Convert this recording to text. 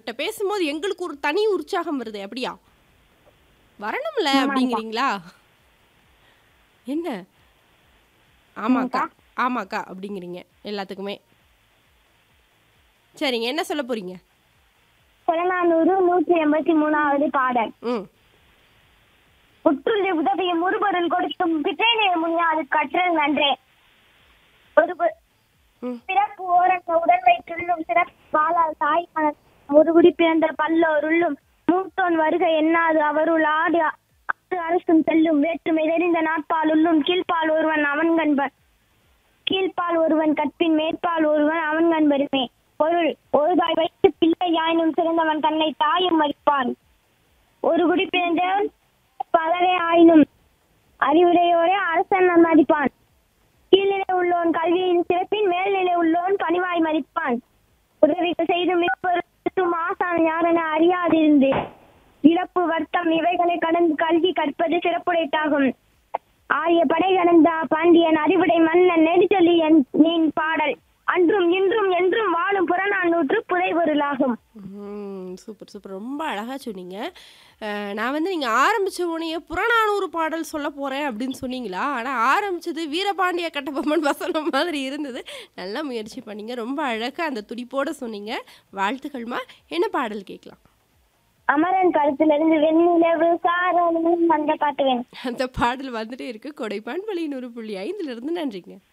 உங்கள்கிட்ட பேசும்போது எங்களுக்கு ஒரு தனி உற்சாகம் வருது அப்படியா வரணும்ல ஆமாக்கா. அப்படிங்கிறீங்களா என்ன ஆமாக்கா ஆமாக்கா அப்படிங்கிறீங்க எல்லாத்துக்குமே சரிங்க என்ன சொல்ல போறீங்க புறநானூறு நூற்றி எண்பத்தி மூணாவது பாடல் ம் உற்றுள்ளி உதவிய முறுபொருள் கொடுத்தும் பிற்றேனே முன்னாது கற்றல் நன்றே ஒரு பு- ம். பிறப்பு ஓரங்க உடல் வைத்துள்ளும் சிறப்பு வாழால் தாய் மணல் முருகுடி பிறந்த பல்லோருள்ளும் மூத்தோன் வருக எண்ணாது அவருள் ஆடு ஆடு அரசும் செல்லும் வேற்றுமை தெரிந்த நாட்பாலுள்ளும் கீழ்ப்பால் ஒருவன் அவன் கண்பன் கீழ்ப்பால் ஒருவன் கற்பின் மேற்பால் ஒருவன் அவன் கண்பருமே பொருள் ஒரு தாய் வைத்து பிள்ளை யாயினும் சிறந்தவன் தன்னை தாயும் மதிப்பான் ஒரு குடி பிறந்தவன் பலரே ஆயினும் அறிவுரையோரே அரசன் மதிப்பான் கீழ்நிலை உள்ளோன் கல்வியின் சிறப்பின் மேல்நிலை உள்ளோன் பணிவாய் மதிப்பான் உதவிக்கு செய்து மிகவும் ஆசான் யாரென அறியாதிருந்து இறப்பு வர்த்தம் இவைகளை கடந்து கல்வி கற்பது சிறப்புடைத்தாகும் ஆரிய படை கடந்த பாண்டியன் அறிவுடை மன்னன் நெடுச்சொல்லியன் நீன் பாடல் அன்றும் இன்றும் என்றும் வாழும் புறநானூற்று புதைபொருளாகும் ம், சூப்பர் சூப்பர் ரொம்ப அழகாக சொன்னீங்க அஹ், நான் வந்து நீங்கள் ஆரம்பித்த உடனே புறநானூறு பாடல் சொல்ல போகிறேன் அப்படின்னு சொன்னீங்களா ஆனால் ஆரம்பிச்சது வீரபாண்டிய கட்டபொம்மன் வசனம் மாதிரி இருந்தது நல்லா முயற்சி பண்ணீங்க ரொம்ப அழகாக அந்த துடிப்போட சொன்னீங்க வாழ்த்துக்கள்மா என்ன பாடல் கேட்கலாம் அமரன் கருத்திலிருந்து வெண்ணிலவு சாரலும் அந்த பாட்டு வேணும் அந்த பாடல் வந்துட்டே இருக்கு கொடைப்பான் பள்ளி நூறு புள்ளி ஐந்துலேருந்து நன்றிங்க